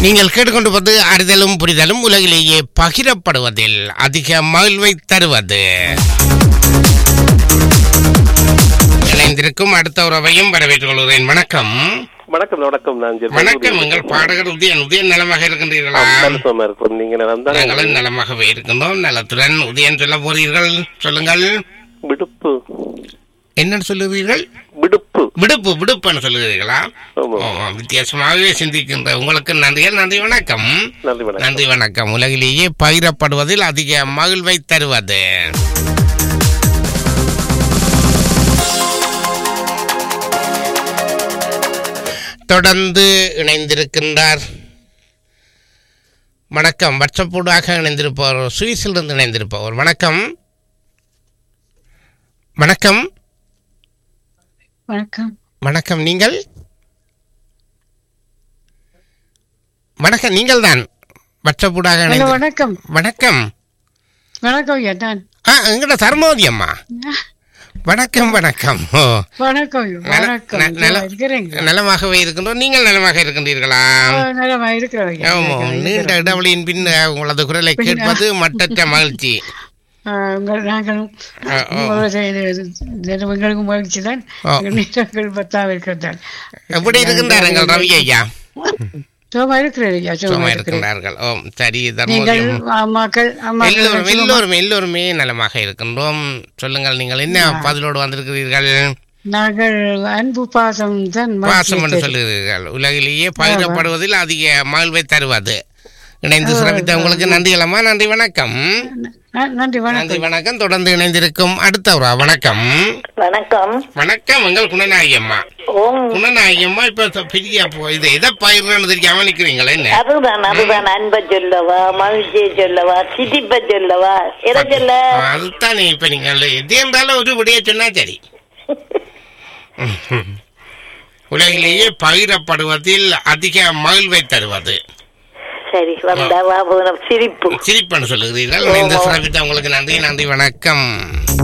நீங்கள் கேட்டுக்கொண்டிருப்பது அறிதலும் புரிதலும் உலகிலேயே பகிரப்படுவதில் அதிக மகிழ்வை தருவது இணைந்திருக்கும் அடுத்த உறவையும் வரவேற்றுக் கொள்கிறேன் வணக்கம் வணக்கம் வணக்கம் நான் ஜெர்மன் வணக்கம் ஊரில் எங்கள் பாடகர் உதயன் உதயன் நலமாக இருக்கின்றீர்களா ஆம், நல்ல சுகமா இருக்கும் நீங்க வந்தா நாங்களும் நலமாகவே இருக்கின்றோம் நலத்துடன் உதயன் சொல்ல போறீர்கள் சொல்லுங்கள் விடுப்பு என்ன சொல்லுவீர்கள் விடுப்பு விடுப்பு விடுப்புன்னு சொல்லுகிறீர்களா ஆமா. ஓ, வித்தியாசமாகவே சிந்திக்கின்ற உங்களுக்கு நன்றிகள் நன்றி வணக்கம் நன்றி வணக்கம் நன்றி வணக்கம் உலகிலேயே பகிரப்படுவதில் அதிக மகிழ்வை தருவது தொடர்ந்து இணைந்திருக்கின்றார் வணக்கம் வட்சப்பூடாக இணைந்திருப்பவர் சுவிஸிலிருந்து இணைந்திருப்பவர் வணக்கம் வணக்கம் வணக்கம் வணக்கம் நீங்கள் வணக்கம் நீங்கள் தான் வட்சப்பூடாக ஹலோ இணைந்து வணக்கம் வணக்கம் வணக்கம் ஐயா நான் ஆ எங்கட தர்மோதி அம்மா வணக்கம் வணக்கம் ஓ வணக்கம் ஐயா, நல- வணக்கம் ந- நல- இருக்கிறேங்க நலமாகவே இருக்கின்றோம் நீங்கள் நலமாக இருக்கின்றீர்களா நலமா இருக்கிறோம் ஐயா. ஆமா நீண்ட இடைவெளியின் பின் உங்களது குரலை கேட்பது மட்டற்ற மகிழ்ச்சி ஆ, உங்கள் நாங்களும் ஆ, ஓ. உங்களோட செய்து- இது எங்களுக்கும் மகிழ்ச்சி தான் ஆ. நீர்கள் பத்தாக இருக்கிறதால் எப்படி இருக்கின்றார் எங்கள் ரவி ஐயா சுகமா இருக்கிறேன் ஐயா சும்மா சுகமா இருக்கிறேன் இருக்கின்றார்கள் ஓ சரி நீங்கள் தர்மோதி அம்மாக்கள் அம்மாக்கள் எல்லோரும் சுகமா- எல்லோரும் எல்லோருமே நலமாக இருக்கின்றோம் சொல்லுங்கள் நீங்கள் என்ன பதிலோடு வந்திருக்கிறீர்கள் நாங்கள் அன்பு பாசம் தான் பாசம் என்று மகிழ்ச்சி. சொல்லுகிறீர்கள் உலகிலேயே பகிரப்படுவதில் அதிக மகிழ்வை தருவது இணைந்து சிறப்பித்த உங்களுக்கு நன்றிகளம்மா நன்றி வணக்கம் ந- நன்றி நன்றி வணக்கம் வணக்கம் தொடர்ந்து இணைந்திருக்கும் அடுத்த ஒரு வணக்கம் வணக்கம் வணக்கம் எங்கள் குணநாயகி அம்மா ஓம் குணநாயகி அம்மா இப்ப ச- பெரிய போ- இது எதை பயிர்னு தெரியாம நிக்கிறீங்களே என்ன அதுதான் அதுதான் அன்ப சொல்லவா மகிழ்ச்சியை சொல்லவா சிரிப்ப சொல்லவா எதை சொல்ல அதுதானே இப்ப நீங்கள் எது என்றாலும் ஒரு விடைய சொன்னா சரி உலகிலேயே பகிரப்படுவதில் அதிக மகிழ்வை தருவது சரி வந்தா வா போன சிரிப்பு சிரிப்பன்னு சொல்லுகிறீர்கள் இந்த சிறப்பித்த உங்களுக்கு நன்றி நன்றி வணக்கம்